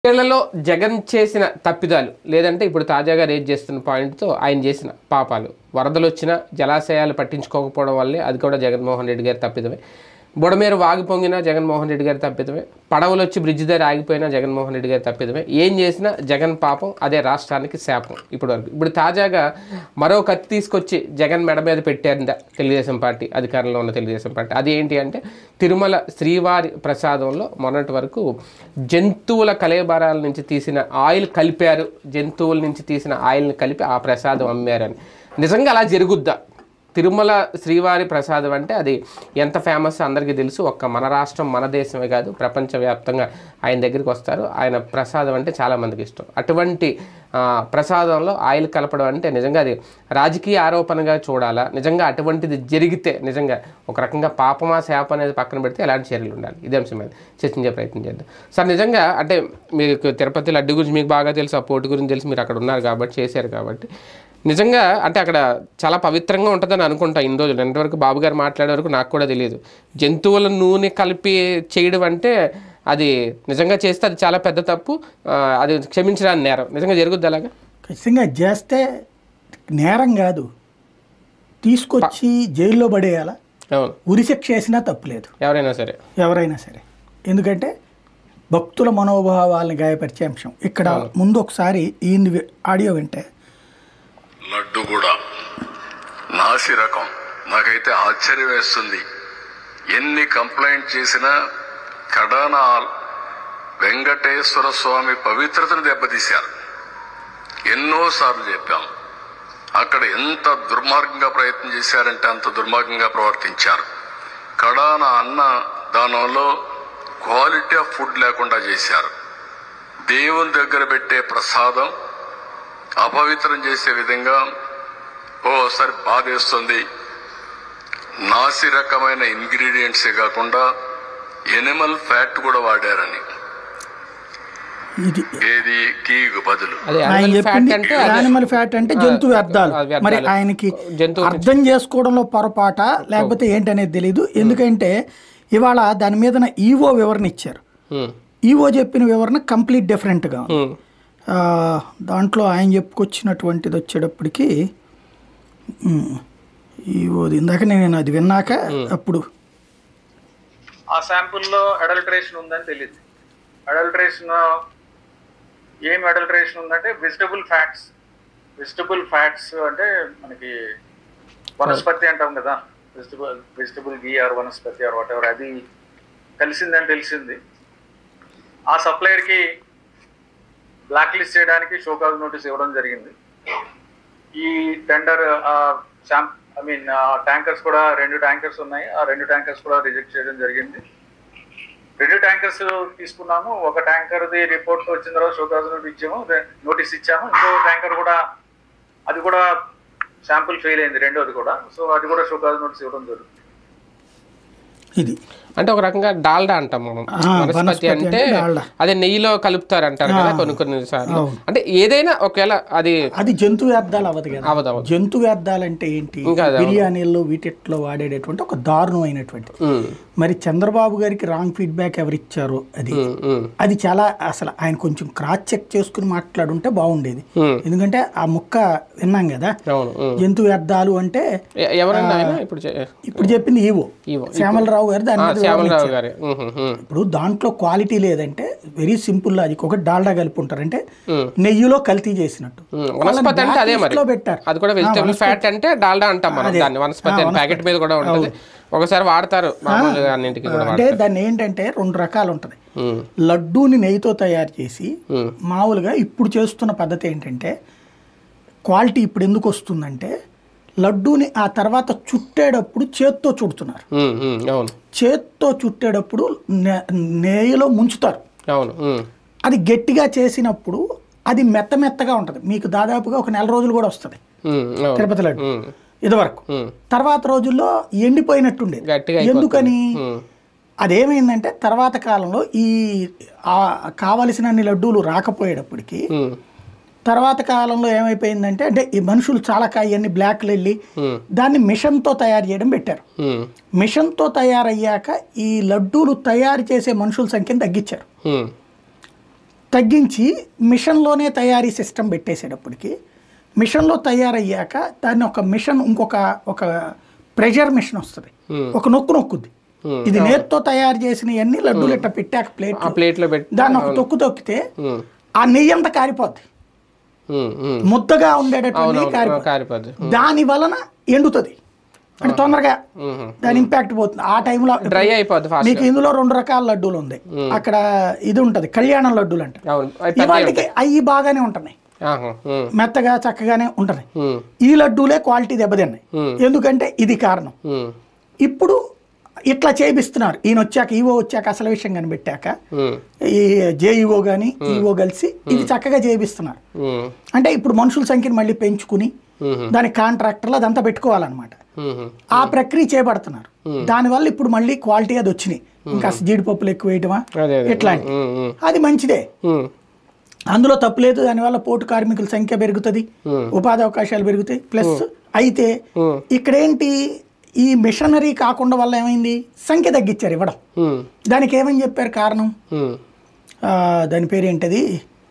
ఏళ్లలో జగన్ చేసిన తప్పిదాలు లేదంటే ఇప్పుడు తాజాగా రేజ్ చేస్తున్న పాయింట్తో ఆయన చేసిన పాపాలు వరదలు వచ్చినా జలాశయాలు పట్టించుకోకపోవడం వల్లే అది కూడా జగన్మోహన్ రెడ్డి గారి తప్పిదమే బుడమేరు వాగి పొంగినా జగన్మోహన్ రెడ్డి గారి తప్పిదమే పడవలు వచ్చి బ్రిడ్జ్ దగ్గర ఆగిపోయినా జగన్మోహన్ రెడ్డి గారి తప్పిదమే ఏం చేసినా జగన్ పాపం అదే రాష్ట్రానికి శాపం ఇప్పుడు వరకు ఇప్పుడు తాజాగా మరో కత్తి తీసుకొచ్చి జగన్ మెడ మీద పెట్టారు తెలుగుదేశం పార్టీ అధికారంలో ఉన్న తెలుగుదేశం పార్టీ అది ఏంటి అంటే తిరుమల శ్రీవారి ప్రసాదంలో మొన్నటి వరకు జంతువుల కలేబరాల నుంచి తీసిన ఆయిల్ కలిపారు జంతువుల నుంచి తీసిన ఆయిల్ని కలిపి ఆ ప్రసాదం అమ్మారని నిజంగా అలా జరుగుద్దా తిరుమల శ్రీవారి ప్రసాదం అంటే అది ఎంత ఫేమస్ అందరికీ తెలుసు ఒక్క మన రాష్ట్రం మన దేశమే కాదు ప్రపంచవ్యాప్తంగా ఆయన దగ్గరికి వస్తారు ఆయన ప్రసాదం అంటే చాలామందికి ఇష్టం అటువంటి ఆ, ప్రసాదంలో ఆయిల్ కలపడం అంటే నిజంగా అది రాజకీయ ఆరోపణగా చూడాలా నిజంగా అటువంటిది జరిగితే నిజంగా ఒక రకంగా పాపమా శాప అనేది పక్కన పెడితే ఎలాంటి చర్యలు ఉండాలి ఇదే అంశం మీద చర్చించే ప్రయత్నం చేద్దాం సార్ నిజంగా అంటే మీకు తిరుపతి లడ్డు గురించి మీకు బాగా తెలుసు ఆ పోటీ గురించి తెలిసి మీరు అక్కడ ఉన్నారు కాబట్టి చేశారు కాబట్టి నిజంగా అంటే అక్కడ చాలా పవిత్రంగా ఉంటుందని అనుకుంటా ఇన్ని రోజులు ఎంతవరకు బాబు గారు మాట్లాడే వరకు నాకు కూడా తెలియదు జంతువుల నూనె కలిపి చేయడం అంటే అది నిజంగా చేస్తే అది చాలా పెద్ద తప్పు ఆ, అది క్షమించడానికి నేరం నిజంగా జరుగుద్ది అలాగా ఖచ్చితంగా అది చేస్తే నేరం కాదు తీసుకొచ్చి జైల్లో పడేయాలా అవును ఉరిశిక్ష వేసినా తప్పులేదు ఎవరైనా సరే ఎవరైనా సరే ఎందుకంటే భక్తుల మనోభావాలను గాయపరిచే అంశం ఇక్కడ ముందు ఒకసారి ఈ ఆడియో వింటే లడ్డు కూడా నాసి రకం నాకైతే ఆశ్చర్యం వేస్తుంది ఎన్ని కంప్లైంట్ చేసినా కడాన వెంకటేశ్వర స్వామి పవిత్రతను దెబ్బతీశారు ఎన్నోసార్లు చెప్పాం అక్కడ ఎంత దుర్మార్గంగా ప్రయత్నం చేశారంటే అంత దుర్మార్గంగా ప్రవర్తించారు కడాన అన్న దానంలో క్వాలిటీ ఆఫ్ ఫుడ్ లేకుండా చేశారు దేవుని దగ్గర పెట్టే ప్రసాదం అపవిత్రం చేసే విధంగా ఓసారి బాధేస్తుంది నాసి రకమైన ఇంగ్రీడియంట్సే కాకుండా ఎనిమల్ ఫ్యాట్ కూడా వాడారని ఇది ఏది గీకు బదులు అది ఆయన animal fat చెప్పింది అంటే అది- యానిమల్ ఫ్యాట్ అంటే జంతు వ్యర్థాలు ఆ, వ్యర్థాలు. మరి ఆయనకి జంతువు అర్థం చేసుకోవడంలో పొరపాట లేకపోతే ఏంటనేది తెలియదు ఎందుకంటే ఇవాళ దాని మీద ఈవో వివరణ ఇచ్చారు ఉమ్, ఈవో చెప్పిన వివరణ కంప్లీట్ డిఫరెంట్గా ఉంది. ఉమ్, ఆ, దాంట్లో ఆయన చెప్పుకొచ్చినటువంటిది వచ్చేటప్పటికి ఉమ్, ఈవోది ఇందాక నేను అది విన్నాక అప్పుడు ఆ శాంపుల్లో అడల్టరేషన్ ఉందని తెలియదు అడల్టరేషన్ ఏం అడల్టరేషన్ ఉందంటే వెజిటబుల్ ఫ్యాట్స్ వెజిటబుల్ ఫ్యాట్స్ అంటే మనకి వనస్పతి అంటాం కదా vegetable vegetable ghee or vanaspati or whatever అది కలిసిందని తెలిసింది ఆ సప్లయర్కి బ్లాక్ లిస్ట్ చేయడానికి షోకాజ్ నోటీస్ ఇవ్వడం జరిగింది ఈ టెండర్ ఐ మీన్ ట్యాంకర్స్ కూడా రెండు ట్యాంకర్స్ ఉన్నాయి ఆ రెండు ట్యాంకర్స్ కూడా రిజెక్ట్ చేయడం జరిగింది రెండు ట్యాంకర్స్ తీసుకున్నాము ఒక ట్యాంకర్ది రిపోర్ట్ వచ్చిన తర్వాత షోకాజ్ నోటీస్ ఇచ్చాము రె- నోటీస్ ఇచ్చాము ఇంకో ట్యాంకర్ కూడా అది కూడా శాంపుల్ ఫెయిల్ అయింది రెండోది కూడా సో అది కూడా షోకాజ్ నోటీస్ ఇవ్వడం జరుగుతుంది ఇది అంటే ఒక రకంగా డాల్డా అంటాం మనం ఆ, వనస్పతి వనస్పతి అంటే అంటే డాల్డా. అదే నెయ్యిలో కలుపుతారు అంటారు కదా కొన్ని కొన్ని సార్లు అంటే ఏదైనా ఒకవేళ అది అది జంతు వ్యర్థాలు అవ్వదు కదా అవదు అవదు జంతు వ్యర్థాలు అంటే ఏంటి ఇంకా అది బిర్యానీల్లో వీటిట్లో వాడేటటువంటి ఒక దారుణమైనటువంటి ఉమ్, మరి చంద్రబాబు గారికి రాంగ్ ఫీడ్బ్యాక్ ఎవరిచ్చారో అది ఉమ్, ఉమ్, అది చాలా అసలు ఆయన కొంచెం క్రాస్ చెక్ చేసుకుని మాట్లాడుంటే బాగుండేది ఉమ్. ఎందుకంటే ఆ ముక్క విన్నాం కదా అవును ఉమ్. జంతు వ్యర్థాలు అంటే ఎ- ఎవరన్నా ఆయన ఇప్పుడు చే- ఇప్పుడు చెప్పింది ఈవో ఈవో. శ్యామలరావు గారు దాని ఆ, మీద వివరణ శ్యామలరావు ఇచ్చారు. గారి ఉహు, ఉమ్, ఇప్పుడు దాంట్లో క్వాలిటీ లేదంటే వెరీ సింపుల్ లాజిక్ ఒకటి డాల్డా కలిపి ఉంటారు అంటే ఉమ్. నెయ్యిలో కల్తీ చేసినట్టు ఉమ్, వనస్పతి అంటే అదే మరి లో పెట్టారు అది కూడా వెజిటబుల్ ఫ్యాట్ అంటే డాల్డా అంటాం మనం దాన్ని వనస్పతి అని ప్యాకెట్ మీద కూడా ఉంటుంది ఒకసారి వాడతారు మామూలుగా అన్నింటికి కూడా అంటే దాన్ని ఏంటంటే రెండు రకాలు ఉంటుంది ఉమ్, లడ్డూని నెయ్యితో తయారు చేసి ఉమ్, మామూలుగా ఇప్పుడు చేస్తున్న పద్ధతి ఏంటంటే క్వాలిటీ ఇప్పుడు ఎందుకు వస్తుందంటే లడ్డూని ఆ తర్వాత చుట్టేటప్పుడు చేత్తో చుడుతున్నారు ఉమ్, ఉమ్, అవును చేత్తో చుట్టేటప్పుడు నె- నెయ్యిలో ముంచుతారు అవును ఉమ్, అది గట్టిగా చేసినప్పుడు అది మెత్త మెత్తగా ఉంటుంది మీకు దాదాపుగా ఒక నెల రోజులు కూడా వస్తుంది ఉమ్, అవును తిరుపతి లడ్డు ఉమ్, ఇదివరకు ఉమ్, తర్వాత రోజుల్లో ఎండిపోయినట్టుండేది గట్టిగా అయిపోతుంది. ఎందుకని ఉమ్, అదేమైందంటే తర్వాత కాలంలో ఈ ఆ కావలసినన్ని లడ్డూలు రాకపోయేటప్పటికి ఉమ్, తర్వాత కాలంలో ఏమైపోయిందంటే అంటే ఈ మనుషులు చాలా ఇవన్నీ బ్లాక్లు వెళ్ళి ఉమ్, దాన్ని మిషన్తో తయారు చేయడం పెట్టారు ఉమ్, మిషన్తో తయారయ్యాక ఈ లడ్డూలు తయారు చేసే మనుషుల సంఖ్యను తగ్గించారు ఉమ్, తగ్గించి మిషన్లోనే తయారీ సిస్టమ్ పెట్టేసేటప్పటికి మిషన్లో తయారయ్యాక దాన్ని ఒక మిషన్ ఇంకొక ఒక ప్రెషర్ మిషన్ వస్తుంది ఒక నొక్కు నొక్కుద్ది ఇది నేతితో తయారు చేసిన అన్ని లడ్డూలు ఇట్లా పెట్టాక ప్లేట్ ఆ ప్లేట్లో పెట్టి దాన్ని ఒక తొక్కు తొక్కితే ఉమ్, ఆ నెయ్యి అంతా కారిపోద్ది ఉమ్, ఉమ్. ముద్దగా ఉండేటటువంటి అవునవును కారిపోద్ది కారిపోద్ది దాని వలన ఎండుతుంది అంటే తొందరగా ఉమ్, దాని ఇంపాక్ట్ పోతుంది ఆ టైంలో డ్రై అయిపోద్ది ఫాస్ట్ మీకు ఇందులో రెండు రకాల లడ్డూలు ఉంది అక్కడ ఇది ఉంటది కళ్యాణం లడ్డూలు అంట అవును అవి పెద్దవి ఇవాటికి అవి బాగానే ఉంటున్నాయి ఆహా, ఉమ్, మెత్తగా చక్కగానే ఉంటున్నాయి ఉమ్, ఈ లడ్డూలే క్వాలిటీ దెబ్బతిన్నాయి Hmm. ఎందుకంటే ఇది కారణం ఉమ్, ఇప్పుడు ఇట్లా చేపిస్తున్నారు ఈయన వచ్చాక ఈవో వచ్చాక అసలు విషయం కనిపెట్టాక ఉమ్, ఈ జేఈఓ కానీ ఈవో కలిసి ఇది చక్కగా చేపిస్తున్నారు ఉమ్, అంటే ఇప్పుడు మనుషుల సంఖ్యను మళ్ళీ పెంచుకుని ఉమ్, దాని కాంట్రాక్టర్లు అదంతా పెట్టుకోవాలన్నమాట ఉమ్, ఆ ప్రక్రియ చేపడుతున్నారు దానివల్ల ఇప్పుడు మళ్ళీ క్వాలిటీ అది వచ్చినాయి ఇంకా జీడిపప్పులు ఎక్కువ వేయటమా అదే అదే ఇట్లాంటి ఉమ్, ఉమ్, అది మంచిదే ఉమ్, అందులో తప్పులేదు దానివల్ల పోటు కార్మికుల సంఖ్య పెరుగుతుంది Hmm. ఉపాధి అవకాశాలు పెరుగుతాయి ప్లస్ అయితే Hmm. ఇక్కడేంటి ఈ మిషనరీ కాకుండా వల్ల ఏమైంది సంఖ్య తగ్గించారు ఇవ్వడం ఉమ్, దానికి ఏమని చెప్పారు కారణం ఉమ్, ఆ, దాని పేరు ఏంటది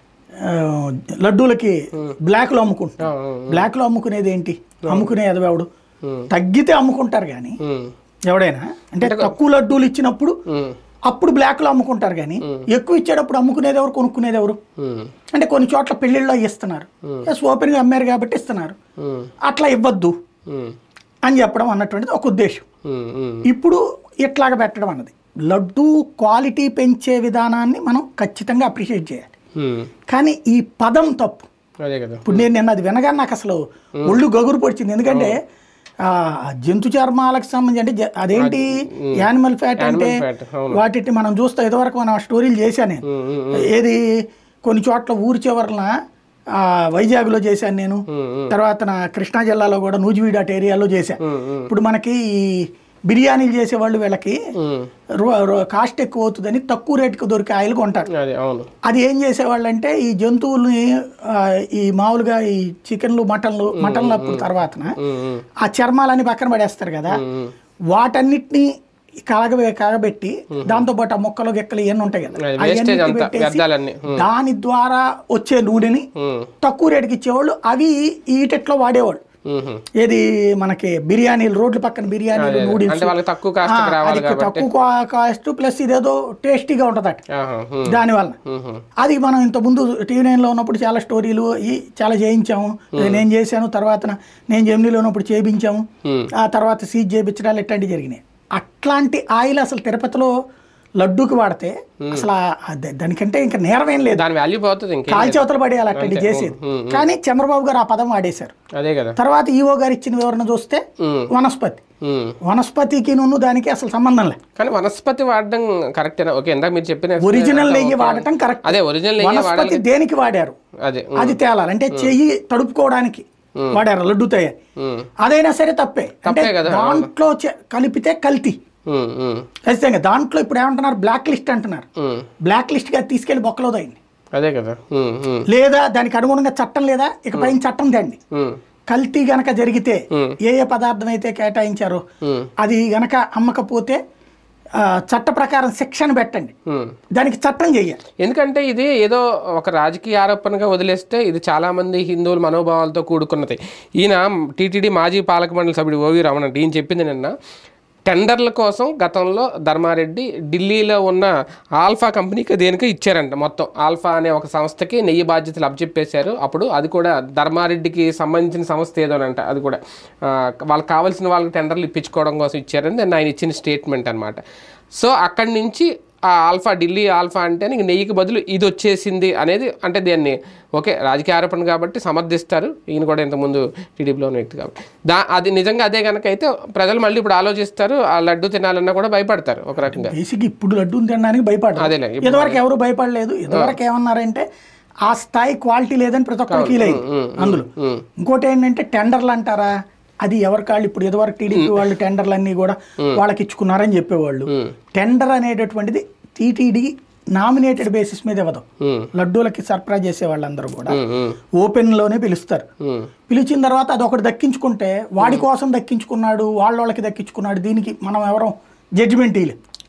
ఆ, లడ్డూలకి బ్లాక్లో అమ్ముకుంటున్నారు ఆ, ఆ, బ్లాక్లో అమ్ముకునేది ఏంటి అమ్ముకునే ఎదవెవడు Hmm. తగ్గితే అమ్ముకుంటారు కానీ ఉమ్, ఎవడైనా అంటే తక్కువ లడ్డూలు ఇచ్చినప్పుడు ఉమ్, అప్పుడు బ్లాక్లో అమ్ముకుంటారు కానీ ఎక్కువ ఇచ్చేటప్పుడు అమ్ముకునేది ఎవరు కొనుక్కునేది ఎవరు ఉమ్, అంటే కొన్ని చోట్ల పెళ్ళిళ్ళలో ఇస్తున్నారు ఎస్ ఓపెన్గా అమ్మారు కాబట్టి ఇస్తున్నారు ఉమ్, అట్లా ఇవ్వద్దు ఉమ్, అని చెప్పడం అన్నటువంటిది ఒక ఉద్దేశం ఉమ్, ఉమ్, ఇప్పుడు ఇట్లాగ పెట్టడం అన్నది లడ్డు క్వాలిటీ పెంచే విధానాన్ని మనం ఖచ్చితంగా అప్రిషియేట్ చేయాలి ఉమ్, కానీ ఈ పదం తప్పు అదే కదా ఇప్పుడు నేను నిన్న అది వినగానే నాకు అసలు ఒళ్ళు గగురు పొడిచింది ఎందుకంటే ఆ, జంతు చర్మాలకు సంబంధించి అంటే జ- అదేంటి యానిమల్ ఫ్యాట్ అంటే fat, అవును. వాటిని మనం చూస్తే ఇదివరకు మనం స్టోరీలు చేశాను నేను ఉమ్, ఉమ్, ఏది కొన్ని చోట్ల ఊరి చివరన ఆ, వైజాగ్లో చేశాను నేను తర్వాత నా కృష్ణా జిల్లాలో కూడా నూజివీడు అటు ఏరియాలో చేశాను ఉమ్, ఉమ్, ఇప్పుడు మనకి ఈ బిర్యానీలు చేసేవాళ్ళు వీళ్ళకి ఉమ్, రో- రో- కాస్ట్ ఎక్కువ అవుతుందని తక్కువ రేటుకి దొరికే ఆయిల్ కొంటారు అదే అవును అది ఏం చేసేవాళ్ళు అంటే ఈ జంతువుల్ని ఆ, ఈ మామూలుగా ఈ చికెన్లు మటన్లు మటన్లు అప్పుడు తర్వాతన ఉమ్, ఉమ్, ఆ చర్మాలని పక్కన పడేస్తారు కదా ఉమ్, వాటన్నిటిని కాగబె కాగబెట్టి దాంతో పాటు ఆ మొక్కలు గెక్కలు ఇవన్నీ ఉంటాయి కదా అది అవన్నీ వేస్టేజ్ అంతా పెట్టేసి వ్యర్థాలన్నీ ఉమ్, దాని ద్వారా వచ్చే నూనెని ఉమ్, తక్కువ రేటుకి ఇచ్చేవాళ్ళు అవి ఈటెట్లో వాడేవాళ్ళు ఉమ్, ఏది మనకి బిర్యానీలు రోడ్ల పక్కన బిర్యానీలు అదే. నూడిల్స్ అంటే వాళ్ళకి తక్కువ కాస్ట్ ఆ, రావాలి అది కాబట్టి తక్కువ కా- కాస్ట్ ప్లస్ ఇదేదో టేస్టీగా ఉంటుందట ఆహా, ఉమ్, దానివల్ల ఉమ్, అది మనం ఇంత ముందు టీవీ నైన్లో ఉన్నప్పుడు చాలా స్టోరీలు ఈ చాలా చేయించాము నేను చేశాను తర్వాత నా- నేను జెమినీలో ఉన్నప్పుడు చేయించాము Hmm. ఆ తర్వాత సీజ్ చేయించడాలు ఇట్లాంటివి జరిగినాయి అట్లాంటి ఆయిల్ అసలు తిరుపతిలో లడ్డూకి వాడితే అసలు ఆ- ఆ- దానికంటే ఇంకా నేరమేం లేదు దాని వాల్యూ పోతుంది ఇంకేం లేదు. కాల్చేవతలు పడేయాలి అట్లాంటి చేసేది Hmm. కానీ చంద్రబాబు గారు ఆ పదం వాడేశారు అదే కదా తర్వాత ఈవో గారు ఇచ్చిన వివరణ చూస్తే ఉమ్, వనస్పతి ఉమ్. వనస్పతికి నువ్వు దానికి అసలు సంబంధం లేదు కానీ వనస్పతి వాడడం కరెక్టేనా ఓకే ఇందాక మీరు చెప్పిన ఒరిజినల్ నెయ్యి వాడటం కరెక్ట్ అదే ఒరిజినల్ నెయ్యి వనస్పతి వాడాలి దేనికి వాడారు అదే ఉమ్, అది తేలాలి అంటే చెయ్యి తడుపుకోవడానికి వాడారు లడ్డు తయారు ఉమ్, అదైనా సరే తప్పే అంటే తప్పే కదా. దాంట్లో చె- కలిపితే కల్తీ ఉమ్, ఉమ్, ఖచ్చితంగా దాంట్లో ఇప్పుడు ఏమంటున్నారు బ్లాక్ లిస్ట్ అంటున్నారు ఉమ్, బ్లాక్ లిస్ట్ గా తీసుకెళ్లి బొక్కలో దయండి అదే కదా ఉమ్, ఉమ్, లేదా దానికి అనుగుణంగా చట్టం లేదా ఇక పైన చట్టం తేండి ఉమ్, కల్తీ గనక జరిగితే Hmm. ఏ ఏ పదార్థం అయితే కేటాయించారో ఉమ్, అది గనక అమ్మకపోతే ఆ, చట్ట ప్రకారం శిక్షణ పెట్టండి ఉమ్. దానికి చట్టం చెయ్యాలి ఎందుకంటే ఇది ఏదో ఒక రాజకీయ ఆరోపణగా వదిలేస్తే ఇది చాలా మంది హిందువుల మనోభావాలతో కూడుకున్నది ఈయన టీటీడీ మాజీ పాలక మండలి సభ్యుడు ఓవి రమణ అంటే ఈయన చెప్పింది నిన్న టెండర్ల కోసం గతంలో ధర్మారెడ్డి ఢిల్లీలో ఉన్న ఆల్ఫా కంపెనీకి దేనికి ఇచ్చారంట మొత్తం ఆల్ఫా అనే ఒక సంస్థకి నెయ్యి బాధ్యతలు అప్పచెప్పేశారు అప్పుడు అది కూడా ధర్మారెడ్డికి సంబంధించిన సంస్థ ఏదోనంట అది కూడా ఆ, వాళ్ళకి కావాల్సిన వాళ్ళకి టెండర్లు ఇప్పించుకోవడం కోసం ఇచ్చారని దాన్ని ఆయన ఇచ్చిన స్టేట్మెంట్ అనమాట సో అక్కడి నుంచి ఆ ఆల్ఫా ఢిల్లీ ఆల్ఫా అంటే నీకు నెయ్యికి బదులు ఇది వచ్చేసింది అనేది అంటే దాన్ని ఓకే రాజకీయ ఆరోపణ కాబట్టి సమర్థిస్తారు ఈయన కూడా ఇంతకుముందు టీడీపీలో ఉన్న వ్యక్తి కాబట్టి దా అది నిజంగా అదే కనుక అయితే ప్రజలు మళ్ళీ ఇప్పుడు ఆలోచిస్తారు ఆ లడ్డు తినాలన్నా కూడా భయపడతారు ఒక రకంగా బేసిక్ ఇప్పుడు లడ్డూని తినడానికి భయపడరు అదేలే, ఇప్పుడు ఇదివరకు ఎవరు భయపడలేదు ఇదివరకు ఏమన్నారంటే ఆ స్థాయి క్వాలిటీ లేదని ప్రతి ఒక్కరు ఫీల్ అయింది అందులో ఉమ్, ఇంకోటి ఏంటంటే టెండర్లు అంటారా అది ఎవరి కాళ్ళు ఇప్పుడు ఇదివరకు టీడీపీ వాళ్ళు టెండర్లు అన్నీ కూడా వాళ్ళకి ఇచ్చుకున్నారని చెప్పేవాళ్ళు ఉమ్, టెండర్ అనేటటువంటిది టీటీడీ నామినేటెడ్ బేసిస్ మీద ఇవ్వదు ఉమ్, లడ్డూలకి సరఫరా చేసే వాళ్ళందరూ కూడా ఉమ్, ఉమ్, ఓపెన్ లోనే పిలుస్తారు ఉమ్, పిలిచిన తర్వాత అది ఒకటి దక్కించుకుంటే వాడి కోసం దక్కించుకున్నాడు వాళ్ళ వాళ్ళకి దక్కించుకున్నాడు దీనికి మనం ఎవరం జడ్జిమెంట్ ఇయ్యలేదు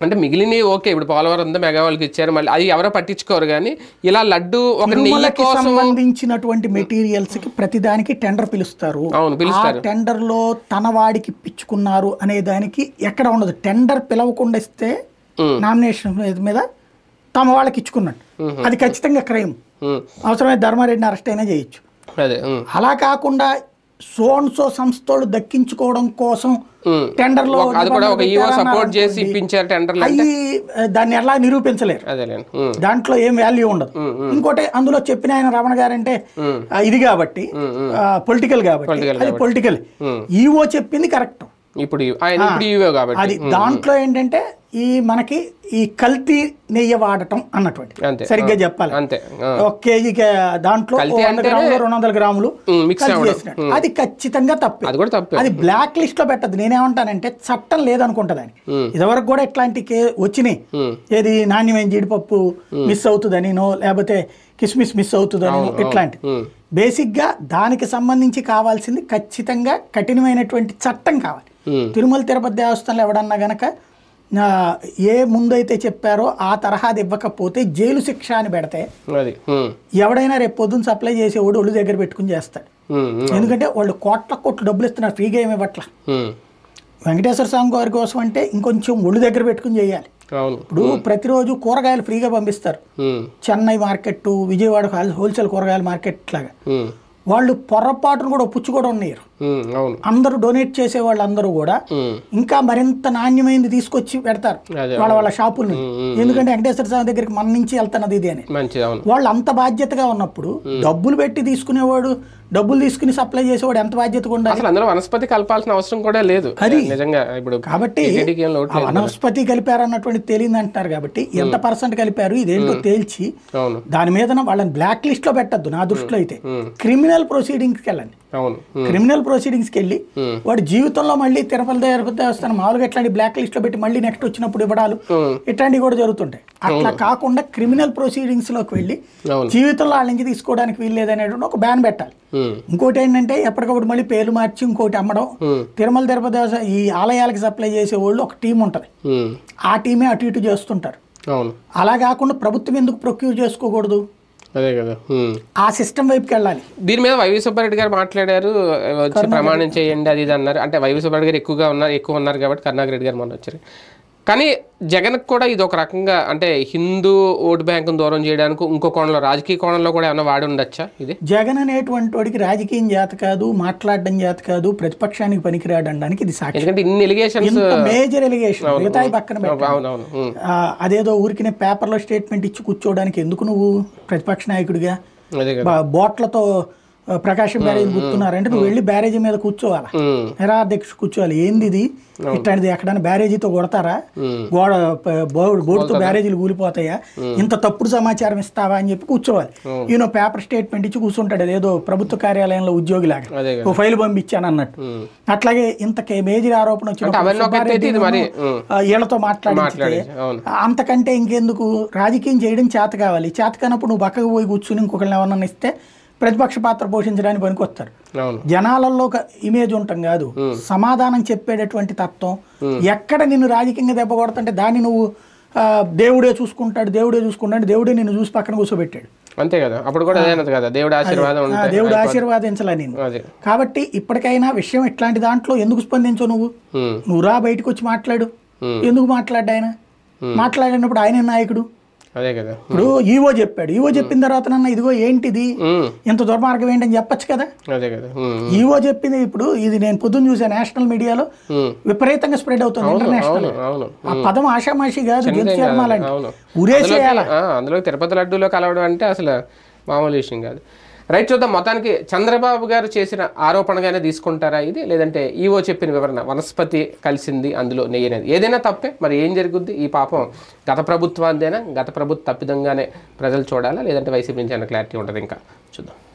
అంటే మిగిలినవి ఓకే ఇప్పుడు పోలవరం ఉందా మెగా వాళ్ళకి ఇచ్చారు మళ్ళీ అది ఎవరో పట్టించుకోరు కానీ ఇలా లడ్డు ఒక నెయ్యి తిరుమలకి కోసం సంబంధించినటువంటి మెటీరియల్స్ కి ప్రతిదానికి టెండర్ పిలుస్తారు అవును, పిలుస్తారు. ఆ టెండర్ లో తన వాడికి ఇప్పించుకున్నారు అనే దానికి ఎక్కడ ఉండదు టెండర్ పిలవకుండా ఇస్తే నామినేషన్ మీద తమ వాళ్ళకి ఇచ్చుకున్నట్టు అది ఖచ్చితంగా క్రైమ్ ఉమ్, అవసరమైతే ధర్మారెడ్డిని అరెస్ట్ అయినా చేయొచ్చు అదే ఉమ్, అలా కాకుండా సోన్ సో సంస్థలు దక్కించుకోవడం కోసం ఉమ్. టెండర్ లో ఒక- అది కూడా ఒక ఈవో నిబంధనలు సపోర్ట్ చేసి పెట్టారన్నారు ఇప్పించారు టెండర్లు అవి దాన్ని ఎలా నిరూపించలేరు అదేలేండి ఉమ్, దాంట్లో ఏం వాల్యూ ఉండదు ఇంకోటి అందులో చెప్పిన ఆయన రమణ గారంటే ఆ, ఇది కాబట్టి పొలిటికల్ కాబట్టి Political అది పొలిటికల్ ఈవో చెప్పింది కరెక్ట్ ఇప్పుడు ఈ- ఆయన ఇప్పుడు ఈవో కాబట్టి అది దాంట్లో ఏంటంటే ఈ మనకి ఈ కల్తీ నెయ్యి వాడటం అన్నటువంటి అంతే. సరిగ్గా చెప్పాలి అంతే ఆ. ఒక కేజీకి దాంట్లో ఓ కల్తీ వంద అంటేనే- గ్రాములు రెండు వందల గ్రాములు ఉమ్, mix కల్తీ అవ్వడం. చేసినట్టు. అది ఖచ్చితంగా తప్పే అది కూడా తప్పే అది బ్లాక్ లిస్ట్ లో పెట్టద్దు నేనేమంటానంటే చట్టం లేదనుకుంటదని ఇదివరకు కూడా ఇట్లాంటి కే వచ్చినాయి ఉమ్, ఏది నాణ్యమైన జీడిపప్పు మిస్ అవుతుందనినో లేకపోతే కిస్మిస్ మిస్ అవుతుందనినో ఇట్లాంటి ఉమ్, బేసిక్ గా దానికి సంబంధించి కావాల్సింది ఖచ్చితంగా కఠినమైనటువంటి చట్టం కావాలి ఉమ్, తిరుమల తిరుపతి దేవస్థానంలో ఎవడన్నా గనక ఆ, ఏ ముందైతే చెప్పారో ఆ తరహాది ఇవ్వకపోతే జైలు శిక్ష అని పెడితే అది ఉమ్, ఎవడైనా రేపు పొద్దున్న సప్లై చేసేవాడు ఒళ్ళు దగ్గర పెట్టుకుని చేస్తాడు ఉమ్, ఉమ్, ఎందుకంటే వాళ్ళు కోట్ల కోట్లు డబ్బులు ఇస్తున్నారు ఫ్రీగా ఏమి ఇవ్వట్ల ఉమ్, వెంకటేశ్వర స్వామి గారి కోసం అంటే ఇంకొంచెం ఒళ్ళు దగ్గర పెట్టుకుని చేయాలి అవును ఇప్పుడు ప్రతిరోజు కూరగాయలు ఫ్రీగా పంపిస్తారు ఉమ్, Chennai market Vijayawada whole- wholesale కూరగాయల మార్కెట్ లాగా ఉమ్, వాళ్ళు పొరపాటును కూడా పుచ్చు కూడా ఉన్నారు ఉమ్, అవును అందరూ డొనేట్ చేసే వాళ్ళందరూ కూడా ఉమ్, ఇంకా మరింత నాణ్యమైనది తీసుకొచ్చి పెడతారు అదే. వాళ్ళ వాళ్ళ షాపుల నుండి ఎందుకంటే వెంకటేశ్వర స్వామి దగ్గరికి మన నుంచి వెళ్తున్నది ఇది అని మంచిది అవును వాళ్ళు అంత బాధ్యతగా ఉన్నప్పుడు డబ్బులు పెట్టి తీసుకునేవాడు డబ్బులు తీసుకుని సప్లై చేసేవాడు ఎంత బాధ్యతగా ఉండాలి అసలు అందులో వనస్పతి కలపాల్సిన అవసరం కూడా లేదు అది. నిజంగా ఇప్పుడు కాబట్టి టీటీడీకి ఏం లోటు ఆ లేదు. వనస్పతి కలిపారు అన్నటువంటి తేలింది అంటున్నారు కాబట్టి ఎంత పర్సెంట్ కలిపారు ఇదేంటో తేల్చి అవును దాని మీద వాళ్ళని బ్లాక్ లిస్ట్ లో పెట్టద్దు నా దృష్టిలో అయితే క్రిమినల్ ప్రొసీడింగ్స్కి వెళ్ళండి అవును ఉమ్, క్రిమినల్ ప్రొసీడింగ్స్కి వెళ్ళి వాడు జీవితంలో మళ్ళీ తిరుపతి తిరుపతి దేవస్థానం మామూలుగా ఇట్లాంటి బ్లాక్ లిస్ట్ లో పెట్టి మళ్ళీ నెక్స్ట్ వచ్చినప్పుడు ఇవ్వడాలు ఉమ్, ఇట్లాంటివి కూడా జరుగుతుంటాయి అట్లా కాకుండా క్రిమినల్ ప్రొసీడింగ్స్ లోకి వెళ్ళి అవును జీవితంలో వాళ్ళ నుంచి తీసుకోవడానికి వీల్లేదనేటువంటి ఒక బ్యాన్ పెట్టాలి ఉమ్, ఇంకోటి ఏంటంటే ఎప్పటికప్పుడు మళ్ళీ పేర్లు మార్చి ఇంకోటి అమ్మడం ఉమ్, తిరుమల తిరుపతి దేవస్థానం ఈ ఆలయాలకు సప్లై చేసే వాళ్ళు ఒక టీం ఉంటుంది ఉమ్, ఆ టీమే అటు ఇటు చేస్తుంటారు అవును అలా కాకుండా ప్రభుత్వం ఎందుకు ప్రొక్యూర్ చేసుకోకూడదు అదే కదా ఉమ్. ఆ సిస్టమ్ వైపుకి వెళ్ళాలి దీని మీద వైవి సుబ్బారెడ్డి గారు మాట్లాడారు వచ్చి ప్రమాణం చేయండి అది ఇది అన్నారు అంటే వైవి సుబ్బారెడ్డి గారు ఎక్కువగా ఉన్నారు ఎక్కువ ఉన్నారు కాబట్టి కరుణాకర్ రెడ్డి గారు మొన్న వచ్చారు కానీ జగన్కి కూడా ఇది ఒక రకంగా అంటే హిందూ ఓటు బ్యాంకును దూరం చేయడానికి ఇంకో కోణంలో రాజకీయ కోణంలో కూడా ఏమైనా వాడి ఉండొచ్చా ఇది జగన్ అనేటువంటి వాడికి రాజకీయం చేత కాదు మాట్లాడడం చేత కాదు ప్రతిపక్షానికి పనికిరాడు అనడానికి ఇది సాక్షి ఎందుకంటే ఇన్ని ఎలిగేషన్స్ ఇంత మేజర్ ఎలిగేషన్ మిగతాయి పక్కన పెట్టాలి. అవునవును ఉమ్, ఆ, అదేదో ఊరికినే పేపర్లో స్టేట్మెంట్ ఇచ్చి కూర్చోవడానికి ఎందుకు నువ్వు ప్రతిపక్ష నాయకుడిగా అదే కదా బా- బోట్లతో ఆ, ప్రకాశం బ్యారేజ్ గుర్తున్నారంటే నువ్వు వెళ్ళి బ్యారేజీ మీద కూర్చోవాలా ఉమ్, ఎరా అధ్యక్షుడు కూర్చోవాలి ఏంది ఇది ఇట్లాంటిది ఎక్కడైనా బ్యారేజీతో కొడతారా ఉమ్, గోడ ప- బోర్డు బోర్డుతో బ్యారేజీలు కూలిపోతాయా ఇంత తప్పుడు సమాచారం ఇస్తావా అని చెప్పి కూర్చోవాలి ఈయన పేపర్ స్టేట్మెంట్ ఇచ్చి కూర్చుంటాడు అదేదో ప్రభుత్వ కార్యాలయంలో ఉద్యోగిలాగా అదే కదా ఓ ఫైల్ పంపించాను అన్నట్టు ఉమ్, అట్లాగే ఇంత కే- మేజర్ ఆరోపణ అంటే అవన్నీ ఒక ఎత్తు అయితే ఇది మరి, ఉమ్. వీళ్ళతో మాట్లాడితే మాట్లాడి అవును అంతకంటే ఇంకెందుకు రాజకీయం చేయడం చేత కావాలి చేత కానప్పుడు నువ్వు పక్కకు పోయి కూర్చుని ఇంకొకరిని ఎవరన్నా ఇస్తే ప్రతిపక్ష పాత్ర పోషించడానికి పనికొస్తారు అవును జనాలలో ఒక ఇమేజ్ ఉంటాం కాదు సమాధానం చెప్పేటటువంటి తత్వం ఎక్కడ నిన్ను రాజకీయంగా దెబ్బ కొడుతుంటే దాన్ని నువ్వు ఆ, దేవుడే చూసుకుంటాడు దేవుడే చూసుకుంటాడు దేవుడే నిన్ను చూసి పక్కన కూర్చోబెట్టాడు అంతే కదా అప్పుడు కూడా అదేనది కదా దేవుడి ఆశీర్వాదం ఆ, ఉంటే దేవుడు ఆశీర్వాదించలే నేను అదే కాబట్టి ఇప్పటికైనా విషయం ఇట్లాంటి దాంట్లో ఎందుకు స్పందించవు నువ్వు ఉమ్, నువ్వు రా బయటకు వచ్చి మాట్లాడు Hmm. ఎందుకు మాట్లాడ్డా ఆయన మాట్లాడినప్పుడు ఆయన నాయకుడు అదే కదా ఇప్పుడు ఈవో చెప్పాడు ఈవో చెప్పిన తర్వాత నన్న ఇదిగో ఏంటిది ఉమ్, ఇంత దుర్మార్గం ఏంటని చెప్పొచ్చు కదా అదే కదా ఉమ్, ఈవో చెప్పింది ఇప్పుడు ఇది నేను పొద్దున్న చూసాను నేషనల్ మీడియాలో ఉమ్, విపరీతంగా స్ప్రెడ్ అవుతుంది ఇంటర్నేషనల్ అవును అవును ఆ పదం ఆషామాషి కాదు చిన్నదేం జంతు కాదు, చర్మాలండి అవును ఉరేసేయాల అందులోకి- ఆ, అందులో తిరుపతి లడ్డూలో కలవడం అంటే అసలు మామూలు విషయం కాదు రైట్ చూద్దాం మొత్తానికి చంద్రబాబు గారు చేసిన ఆరోపణగానే తీసుకుంటారా ఇది లేదంటే ఈవో చెప్పిన వివరణ వనస్పతి కలిసింది అందులో నెయ్యి అనేది ఏదైనా తప్పే మరి ఏం జరుగుద్ది ఈ పాపం గత ప్రభుత్వాందేనా గత ప్రభుత్వ తప్పిదంగానే ప్రజలు చూడాలా లేదంటే వైసీపీ నుంచి ఏమైనా క్లారిటీ ఉంటుంది ఇంకా చూద్దాం